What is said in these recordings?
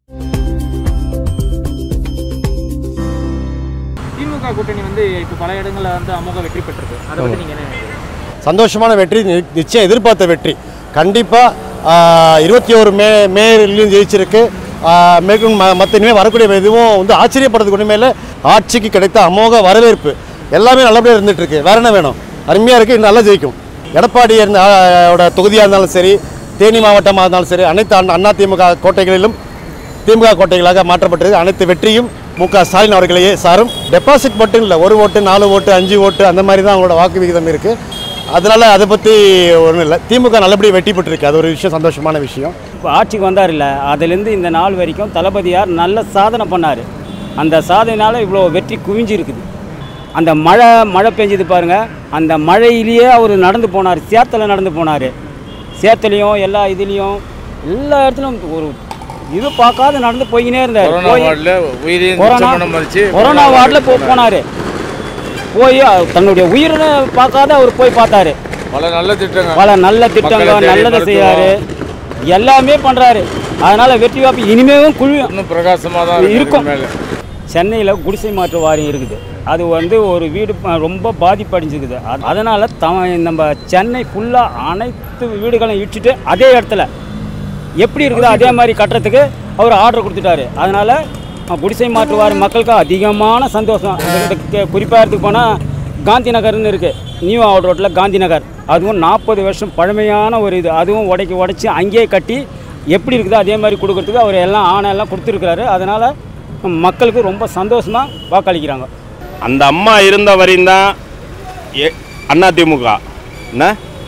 திமுக கூட்டணி வந்து இப்போ பல இடங்களில் வந்து அமோக வெற்றி பெற்றிருக்கு அதை பற்றி நீங்கள் என்ன நினைக்கிறீங்க? சந்தோஷமான வெற்றி நி- நிச்சயம் எதிர்பார்த்த வெற்றி கண்டிப்பாக இருபத்தி ஒரு மே மேலையும் ஜெயிச்சிருக்கு ஆஹ் மேற்கொண்டு ம மற்ற இனிமேல் வரக்கூடிய இதுவும் வந்து ஆச்சரியப்படுறதுக்கு ஒன்றுமே இல்லை ஆட்சிக்கு கிடைத்த அமோக வரவேற்பு எல்லாமே நல்லபடியாக இருந்துட்டு இருக்கு வேற என்ன வேணும் அருமையாக இருக்குது இன்னும் நல்லா ஜெயிக்கும் எடப்பாடி இருந்த ஓட தொகுதியாக இருந்தாலும் சரி தேனி மாவட்டமாக இருந்தாலும் சரி அனைத்து அண்ணா அண்ணா திமுக கோட்டைகளிலும் திமுக கோட்டைகளாக மாற்றப்பட்டது அனைத்து வெற்றியும் மு க ஸ்டாலின் அவர்களையே சாரும் டெபாசிட் மட்டும் இல்லை ஒரு ஓட்டு நாலு ஓட்டு அஞ்சு ஓட்டு அந்த மாதிரி தான் அவங்களோட வாக்கு விகிதம் இருக்குது அதனால அதை பற்றி ஒன்றும் இல்லை திமுக நல்லபடியாக வெற்றி பெற்றிருக்கு அது ஒரு விஷயம் சந்தோஷமான விஷயம் இப்போ ஆட்சிக்கு வந்தார் இல்லை அதுலேருந்து இந்த நாள் வரைக்கும் தளபதியார் நல்ல சாதனை பண்ணார் அந்த சாதனையால் இவ்வளோ வெற்றி குவிஞ்சிருக்குது அந்த மழை மழை பெஞ்சது பாருங்கள் அந்த மழையிலேயே அவர் நடந்து போனார் சேத்துல நடந்து போனார் சேத்துலேயும் எல்லா இதுலேயும் எல்லா இடத்துலையும் ஒரு இது பார்க்காத நடந்து போய்கினே இருந்தார் கொரோனா போய் வார்டில் உயிரையும் கொரோனா துச்சமனம் மதிச்சு கொரோனா வார்டில் போ போனார் போய் தன்னுடைய உயிரை பார்க்காத அவர் போய் பார்த்தாரு பல நல்ல திட்டங்கள் பல நல்ல திட்டங்கள் மக்களை தேடி நல்லதை மருத்துவம். செய்கிறாரு எல்லாமே பண்ணுறாரு அதனால் வெற்றி வாய்ப்பு இனிமேலும் குழு இன்னும் பிரகாசமாக தான் இருக்கும். மேலே சென்னையில் குடிசை மாற்று வாரியம் இருக்குது அது வந்து ஒரு வீடு ப- ரொம்ப பாதிப்படைஞ்சிருக்குது அது- அதனால த நம்ம சென்னை ஃபுல்லாக அனைத்து வீடுகளும் இடிச்சிட்டு அதே இடத்துல எப்படி இருக்குதோ அதே மாதிரி கட்டுறதுக்கு அவர் ஆர்டர் கொடுத்துட்டாரு அதனால அஹ், குடிசை மாற்று வாரியம் மக்களுக்கு அதிகமான சந்தோஷம் குறிப்பாக எடுத்துக்கு போனால் காந்தி நகர்னு இருக்குது நியூ அவுட் ரோட்டில் காந்தி நகர் அதுவும் நாற்பது வருஷம் பழமையான ஒரு இது அதுவும் உடைக்கி உடைச்சி அங்கேயே கட்டி எப்படி இருக்குதோ அதே மாதிரி கொடுக்கறதுக்கு அவர் எல்லாம் ஆணை எல்லாம் கொடுத்துருக்குறாரு அதனால் மக்களுக்கு ரொம்ப சந்தோஷமாக வாக்களிக்கிறாங்க அந்த அம்மா இருந்த வரையும் தான் ஏ அதிமுக என்ன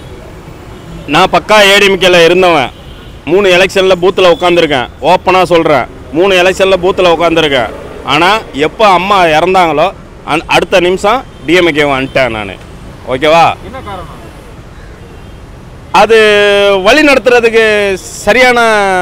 நான் பக்கா ஏடிஎம்கேல இருந்தவன் மூணு எலெக்ஷனில் பூத்தில் உட்காந்துருக்கேன் ஓப்பனாக சொல்கிறேன் மூணு எலெக்ஷனில் பூத்தில் உட்காந்துருக்கேன் ஆனால் எப்போ அம்மா இறந்தாங்களோ அந் அடுத்த நிமிஷம் டிஎம்கே வந்துட்டேன் நான் ஓகேவா என்ன காரணம் அது வழி நடத்துறதுக்கு சரியான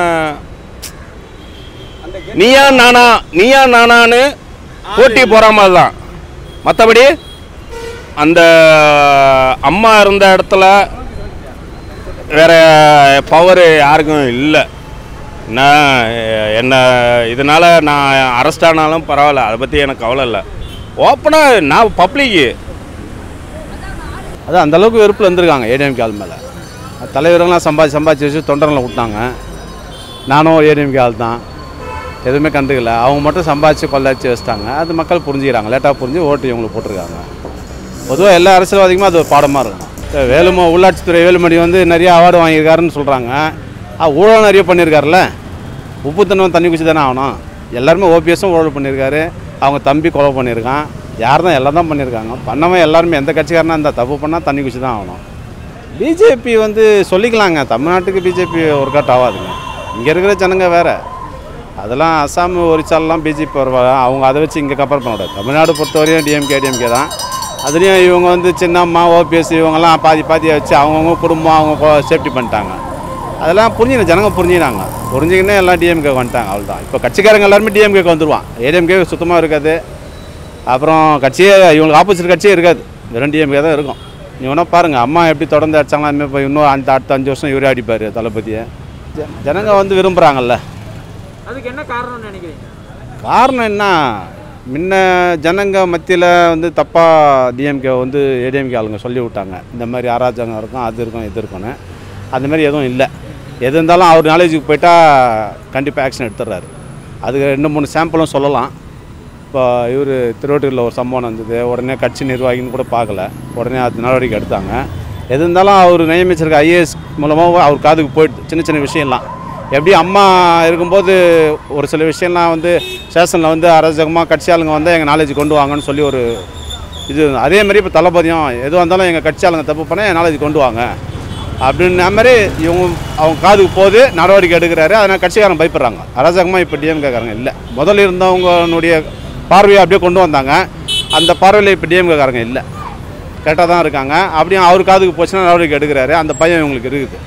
நீயா நானா நீயா நானான்னு போட்டி போகிற மாதிரி தான் மற்றபடி அந்த அம்மா இருந்த இடத்துல வேற பவர் யாருக்கும் இல்லை நான் என்ன இதனால் நான் அரெஸ்ட் ஆனாலும் பரவாயில்ல அதை பற்றி எனக்கு கவலை இல்லை ஓப்பனாக நான் பப்ளிக்கு அதான் அந்த அளவுக்கு வெறுப்பில் இருந்திருக்காங்க ஏடிஎம்கே ஆள் மேலே தலைவரெல்லாம் சம்பாதி சம்பாதிச்சு வச்சு தொண்டர்களை விட்டாங்க நானும் ஏடிஎம்கே ஆள் தான் எதுவுமே கண்டுக்கல அவங்க மட்டும் சம்பாதிச்சு கொள்ளாச்சு வச்சுட்டாங்க அது மக்கள் புரிஞ்சுக்கிறாங்க லேட்டாக புரிஞ்சு ஓட்டு இவங்களுக்கு போட்டிருக்காங்க பொதுவாக எல்லா அரசியல்வாதிக்குமே அது ஒரு பாடமாக இருக்கும் இப்ப வேலும உள்ளாட்சித்துறை வேலுமணி வந்து நிறைய அவார்டு வாங்கியிருக்காருன்னு சொல்கிறாங்க ஊழல் நிறைய பண்ணியிருக்காருல்ல உப்பு தண்ணி தண்ணி குச்சி தானே ஆகணும் எல்லாருமே ஓபிஎஸும் ஊழல் பண்ணியிருக்காரு அவங்க தம்பி கொலை பண்ணியிருக்கான் யார் தான் எல்லாம் தான் பண்ணியிருக்காங்க பண்ணவன் எல்லாருமே எந்த கட்சிக்காரனா இருந்தால் தப்பு பண்ணால் தண்ணி குச்சி தான் ஆகணும் பிஜேபி வந்து சொல்லிக்கலாங்க தமிழ்நாட்டுக்கு பிஜேபி ஒர்க் அவுட் ஆகாதுங்க இங்கே இருக்கிற ஜனங்க வேறு அதெல்லாம் அசாம் ஒரிசாலெலாம் பிஜேபி வருவாங்க அவங்க அதை வச்சு இங்கே கம்பேர் பண்ண கூடாது தமிழ்நாடு பொறுத்தவரையும் டிஎம்கே டிஎம்கே தான் அதுலேயும் இவங்க வந்து சின்னம்மா ஓபிஎஸ் இவங்கெல்லாம் பாதி பாதியை வச்சு அவங்கவுங்க குடும்பம் அவங்க சேஃப்டி பண்ணிட்டாங்க அதெல்லாம் புரிஞ்சுக்கணும் ஜனங்க புரிஞ்சுக்கினாங்க புரிஞ்சுக்கினே எல்லாம் டிஎம்கே வந்துட்டாங்க அவ்வளோதான் இப்போ கட்சிக்காரங்க எல்லாருமே டிஎம்கேக்கு வந்துருவான் ஏடிஎம்கே சுத்தமாக இருக்காது அப்புறம் கட்சியே இவங்களுக்கு ஆப்போசிட் கட்சியே இருக்காது வெறும் டிஎம்கே தான் இருக்கும் நீ வேணா பாருங்கள் அம்மா எப்படி தொடர்ந்து அடிச்சாங்களோ அதுமாதிரி இப்போ இன்னும் அந்த அடுத்த அஞ்சு வருஷம் இவரே அடிப்பார் தளபதியை ஜ- ஜனங்க வந்து விரும்புகிறாங்கல்ல அதுக்கு என்ன காரணம்னு நினைக்கிறீங்க காரணம் என்ன முன்ன ஜனங்க மத்தியில் வந்து தப்பாக டிஎம்கே வந்து ஏடிஎம்கே ஆளுங்க சொல்லி விட்டாங்க இந்த மாதிரி அராஜகம் இருக்கும் அது இருக்கும் இது இருக்கும்னு அந்த மாதிரி எதுவும் இல்லை எது இருந்தாலும் அவர் நாலேஜுக்கு போயிட்டா கண்டிப்பாக ஆக்ஷன் எடுத்துடுறாரு அதுக்கு ரெண்டு மூணு சாம்பிளும் சொல்லலாம் இப்போ இவர் திருவட்டூரில் ஒரு சம்பவம் இருந்தது உடனே கட்சி நிர்வாகின்னு கூட பார்க்கல உடனே அது நடவடிக்கை எடுத்தாங்க எது இருந்தாலும் அவர் நியமிச்சிருக்க ஐஏஎஸ் மூலமாக அவர் காதுக்கு போயிட்டு சின்ன சின்ன விஷயம்லாம் எப்படி அம்மா இருக்கும்போது ஒரு சில விஷயம்லாம் வந்து ஸ்டேஷனில் வந்து அராஜகமாக கட்சி ஆளுங்க வந்து எங்கள் நாலேஜ் கொண்டு வாங்கன்னு சொல்லி ஒரு இது அதே மாதிரி இப்போ தளபதியும் எதுவாக இருந்தாலும் எங்கள் கட்சி ஆளுங்க தப்பு பண்ணால் என் நாலேஜ் கொண்டு வாங்க அப்படின்ன மாதிரி இவங்க அவங்க காதுக்கு போது நடவடிக்கை எடுக்கிறாரு அதனால் கட்சிக்காரங்க பயப்படுறாங்க அராஜகமாக இப்போ டிஎம்கேக்காரங்க இல்லை முதல்ல இருந்தவங்களுடைய பார்வையை அப்படியே கொண்டு வந்தாங்க அந்த பார்வையில் இப்போ டிஎம்கேக்காரங்க இல்லை கரெக்டாக தான் இருக்காங்க அப்படியும் அவர் காதுக்கு போச்சுன்னா நடவடிக்கை எடுக்கிறாரு அந்த பயம் இவங்களுக்கு இருக்குது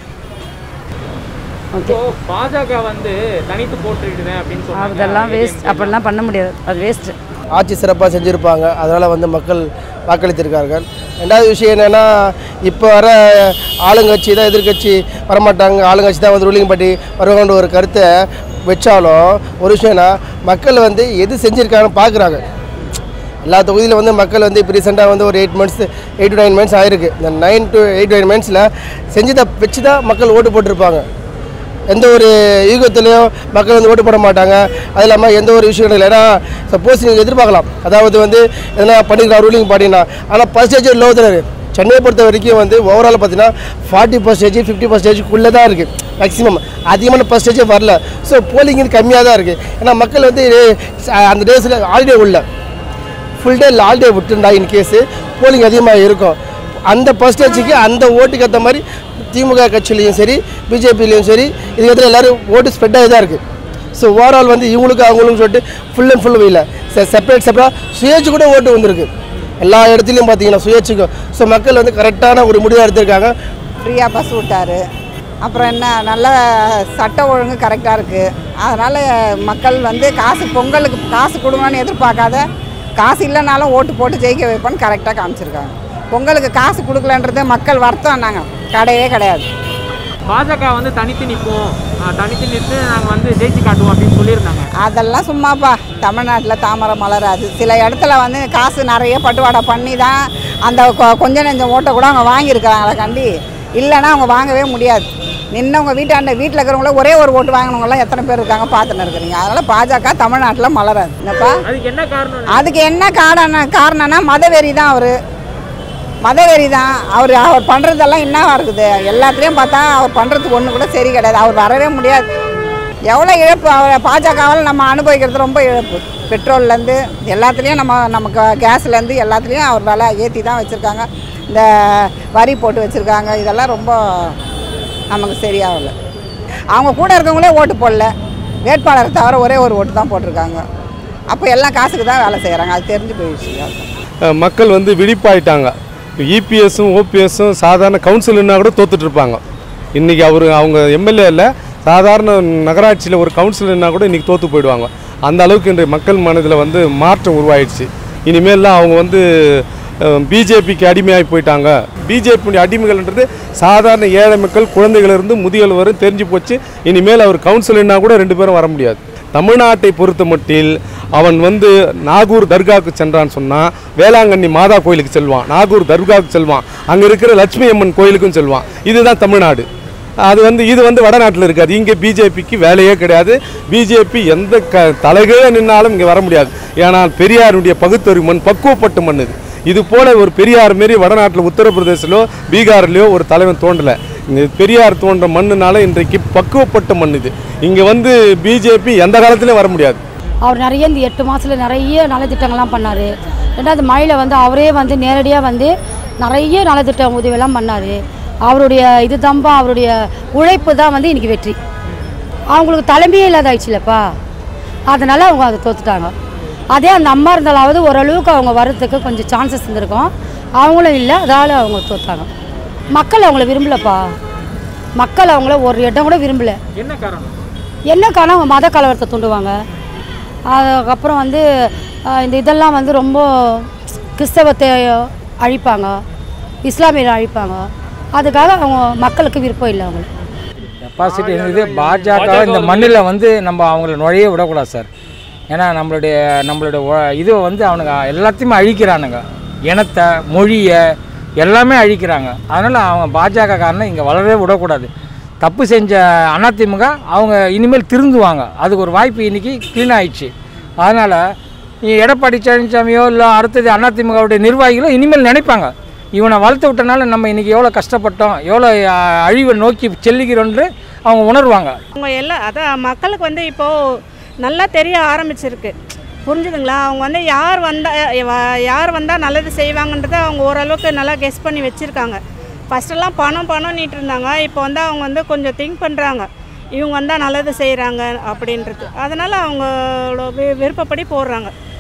இப்போ பாஜக வந்து தனித்து போட்டிடுவேன் அப்படின்னு சொன்னாங்க அதெல்லாம் வேஸ்ட் அப்படிலாம் பண்ண முடியாது அது வேஸ்ட்டு ஆட்சி சிறப்பாக செஞ்சுருப்பாங்க அதனால் வந்து மக்கள் வாக்களித்திருக்கார்கள் ரெண்டாவது விஷயம் என்னென்னா இப்போ வர ஆளுங்கட்சி தான் எதிர்க்கட்சி வரமாட்டாங்க ஆளுங்கட்சி தான் வந்து ரூலிங் பண்ணி வருவாங்கன்ற ஒரு கருத்தை வச்சாலும் ஒரு விஷயம்னா மக்கள் வந்து எது செஞ்சுருக்காங்கன்னு பார்க்குறாங்க எல்லா தொகுதியிலும் வந்து மக்கள் வந்து இப்போ ரீசெண்டாக வந்து ஒரு eight months eight to nine months ஆயிருக்கு இந்த நைன் டு எயிட் நைன் மந்த்ஸில் செஞ்சதை வச்சு தான் மக்கள் ஓட்டு போட்டிருப்பாங்க எந்த ஒரு யூகத்துலேயும் மக்கள் வந்து ஓட்டு போட மாட்டாங்க அது இல்லாமல் எந்த ஒரு விஷயம் இல்லை ஏன்னா சப்போஸ் நீங்கள் எதிர்பார்க்கலாம் அதாவது வந்து எதனா பண்ணிக்கலாம் ரூலிங் பாட்டினா ஆனால் பர்சன்டேஜ் லோ தான் இருக்குது சென்னையை பொறுத்த வரைக்கும் வந்து ஓவரால் பார்த்தீங்கன்னா ஃபார்ட்டி பர்சன்டேஜ் ஃபிஃப்டி பர்சன்டேஜ்க்குள்ளே தான் இருக்குது மேக்ஸிமம் அதிகமான பர்சன்டேஜே வரல ஸோ போலிங் வந்து கம்மியாக தான் இருக்குது ஏன்னா மக்கள் வந்து அஹ், அந்த டேஸில் ஹாலிடே உள்ள ஃபுல் டே ஹாலிடே விட்டுருந்தா இன் கேஸு போலிங் அதிகமாக இருக்கும் அந்த பர்சன்டேஜுக்கு அந்த ஓட்டுக்கு ஏற்ற மாதிரி திமுக கட்சியிலையும் சரி பிஜேபிலையும் சரி இதுக்கு எல்லாரும் ஓட்டு ஸ்ப்ரெட் ஆகி தான் இருக்குது ஸோ ஓவரால் வந்து இவங்களுக்கு அவங்களும் சொல்லிட்டு ஃபுல் அண்ட் ஃபுல் இல்லை செப்பரேட் செப்பரேட் சுயேட்சு கூட ஓட்டு வந்திருக்கு எல்லா இடத்துலையும் பார்த்தீங்கன்னா சுயேட்சுக்கும் ஸோ மக்கள் வந்து கரெக்டான ஒரு முடிவாக எடுத்திருக்காங்க ஃப்ரீயாக பஸ் விட்டாரு அப்புறம் என்ன நல்ல சட்ட ஒழுங்கு கரெக்டாக இருக்குது அதனால் மக்கள் வந்து காசு பொங்கலுக்கு காசு கொடுங்கன்னு எதிர்பார்க்காத காசு இல்லைனாலும் ஓட்டு போட்டு ஜெயிக்க வைப்போன்னு கரெக்டாக காமிச்சிருக்காங்க பொங்கலுக்கு காசு கொடுக்கலன்றது மக்கள் வருத்தம் நாங்கள் கிடையவே கிடையாது பாஜக வந்து தனித்து நிற்போம் ஆஹ் தனித்து நின்று நாங்கள் வந்து ஜெயிச்சு காட்டுவோம் அப்படின்னு சொல்லியிருந்தாங்க அதெல்லாம் சும்மாப்பா தமிழ்நாட்டில் தாமரை மலராது சில இடத்துல வந்து காசு நிறைய பட்டுவாடா பண்ணி தான் அந்த கொ- கொஞ்ச நெஞ்சம் ஓட்டை கூட அவங்க வாங்கியிருக்கிறாங்களே கண்டி இல்லைன்னா அவங்க வாங்கவே முடியாது நின்னவங்க வீட்டாண்ட வீட்டில் இருக்கிறவங்கள ஒரே ஒரு ஓட்டு வாங்கினவங்களாம் எத்தனை பேர் இருக்காங்க பார்த்துன்னு இருக்கிறீங்க அதனால் பாஜக தமிழ்நாட்டில் மலராது என்னப்பா அதுக்கு என்ன காரணம் அதுக்கு என்ன காரணம் காரணம்னா மதவெறி தான் அவர் மதவெறி தான் அவர் அவர் பண்ணுறதெல்லாம் என்னவா இருக்குது எல்லாத்துலேயும் பார்த்தா அவர் பண்ணுறதுக்கு ஒன்று கூட சரி கிடையாது அவர் வரவே முடியாது எவ்வளோ இழப்பு அவர் பாஜகவால் நம்ம அனுபவிக்கிறது ரொம்ப இழப்பு பெட்ரோல்லேருந்து எல்லாத்துலேயும் நம்ம நமக்கு கேஸ்லேருந்து எல்லாத்துலேயும் அவர் விலை ஏற்றி தான் வச்சுருக்காங்க இந்த வரி போட்டு வச்சுருக்காங்க இதெல்லாம் ரொம்ப நமக்கு சரியாகல அவங்க கூட இருக்கவங்களே ஓட்டு போடல வேட்பாளரை தவிர ஒரே ஒரு ஓட்டு தான் போட்டிருக்காங்க அப்போ எல்லாம் காசுக்கு தான் வேலை செய்கிறாங்க அது தெரிஞ்சு போயிடுச்சு அஹ் மக்கள் வந்து விழிப்பாயிட்டாங்க இபிஎஸும் ஓபிஎஸும் சாதாரண கவுன்சிலர்னா கூட தோத்துட்டு இருப்பாங்க இன்றைக்கி அவர் அவங்க எம்எல்ஏ இல்லை சாதாரண நகராட்சியில் ஒரு கவுன்சிலர்னா கூட இன்றைக்கி தோற்று போயிடுவாங்க அந்த அளவுக்கு இன்றைய மக்கள் மனதில் வந்து மாற்றம் உருவாயிடுச்சு இனிமேல்லாம் அவங்க வந்து பிஜேபிக்கு அடிமையாகி போயிட்டாங்க பிஜேபி அடிமைகள்ன்றது சாதாரண ஏழை மக்கள் குழந்தைகளிலிருந்து முதியவர் வரை தெரிஞ்சு போச்சு இனிமேல் அவர் கவுன்சிலர்னா கூட ரெண்டு பேரும் வர முடியாது தமிழ்நாட்டை பொறுத்த மட்டில் அவன் வந்து நாகூர் தர்காவுக்கு சென்றான்னு சொன்னால் வேளாங்கண்ணி மாதா கோயிலுக்கு செல்வான் நாகூர் தர்காவுக்கு செல்வான் அங்கே இருக்கிற லட்சுமி அம்மன் கோயிலுக்கும் செல்வான் இதுதான் தமிழ்நாடு அது வந்து இது வந்து வடநாட்டில் இருக்காது இங்கே பிஜேபிக்கு வேலையே கிடையாது பிஜேபி எந்த க தலைகீழ நின்னாலும் இங்கே வர முடியாது ஏனால் பெரியாருடைய பகுத்தறிவு மண் பக்குவப்பட்ட மண் இது இது போல ஒரு பெரியார் மாரி வடநாட்டில் உத்தரப்பிரதேசிலோ பீகார்லையோ ஒரு தலைவன் தோண்டலை இங்கே பெரியார் தோன்ற மண்ணுனால இன்றைக்கு பக்குவப்பட்ட மண் இது இங்கே வந்து பிஜேபி எந்த காலத்துலையும் வர முடியாது அவர் நிறைய இந்த எட்டு மாதத்தில் நிறைய நலத்திட்டங்கள்லாம் பண்ணார் ரெண்டாவது மழையில் வந்து அவரே வந்து நேரடியாக வந்து நிறைய நலத்திட்ட உதவியெல்லாம் பண்ணார் அவருடைய இது தான்பா அவருடைய உழைப்பு தான் வந்து இன்றைக்கி வெற்றி அவங்களுக்கு தலைமையே இல்லாத ஆயிடுச்சுலப்பா அதனால் அவங்க அதை தோத்துட்டாங்க அதே அந்த அம்மா இருந்தாலாவது ஓரளவுக்கு அவங்க வர்றதுக்கு கொஞ்சம் சான்சஸ் இருந்திருக்கும் அவங்களும் இல்லை அதால் அவங்க தோத்தாங்க மக்கள் அவங்கள விரும்பலப்பா மக்கள் அவங்கள ஒரு இடம் கூட விரும்பலை என்ன காரணம் என்ன காரணம் அவங்க மத கலவரத்தை தூண்டுவாங்க அதுக்கப்புறம் வந்து ஆஹ், இந்த இதெல்லாம் வந்து ரொம்ப கிறிஸ்தவத்தை அழிப்பாங்க இஸ்லாமியரை அழிப்பாங்க அதுக்காக அவங்க மக்களுக்கு விருப்பம் இல்லை அவங்களுக்கு டெபாசிட் இது பாஜக இந்த மண்ணில் வந்து நம்ம அவங்கள நுழைய விடக்கூடாது சார் ஏன்னா நம்மளுடைய நம்மளுடைய ஒ- இது வந்து அவனுங்க எல்லாத்தையுமே அழிக்கிறானுங்க இனத்தை மொழியை எல்லாமே அழிக்கிறாங்க அதனால் அவங்க பாஜக காரனை இங்கே வளரவே விடக்கூடாது தப்பு செஞ்ச அதிமுக அவங்க இனிமேல் திருந்துவாங்க அதுக்கு ஒரு வாய்ப்பு இன்றைக்கி க்ளீன் ஆயிடுச்சு அதனால் எடப்பாடி பழனிசாமியோ இல்லை அடுத்தது அதிமுகவுடைய நிர்வாகிகளோ இனிமேல் நினைப்பாங்க இவனை வளர்த்து விட்டனால நம்ம இன்றைக்கி எவ்வளோ கஷ்டப்பட்டோம் எவ்வளோ அஹ், அழிவை நோக்கி செல்லுகிறோன்று அவங்க உணர்வாங்க அவங்க எல்லாம் அதான் மக்களுக்கு வந்து இப்போது நல்லா தெரிய ஆரம்பிச்சிருக்கு புரிஞ்சுதுங்களா அவங்க வந்து யார் வந்தால் யார் வந்தால் நல்லது செய்வாங்கன்றதை அவங்க ஓரளவுக்கு நல்லா கெஸ் பண்ணி வச்சுருக்காங்க ஃபஸ்ட்டெல்லாம் பணம் பணம் நீட்டு இருந்தாங்க இப்போ வந்து அவங்க வந்து கொஞ்சம் திங்க் பண்ணுறாங்க இவங்க வந்தால் நல்லது செய்கிறாங்க அப்படின்றது அதனால் அவங்களோட வி- விருப்பப்படி போடுறாங்க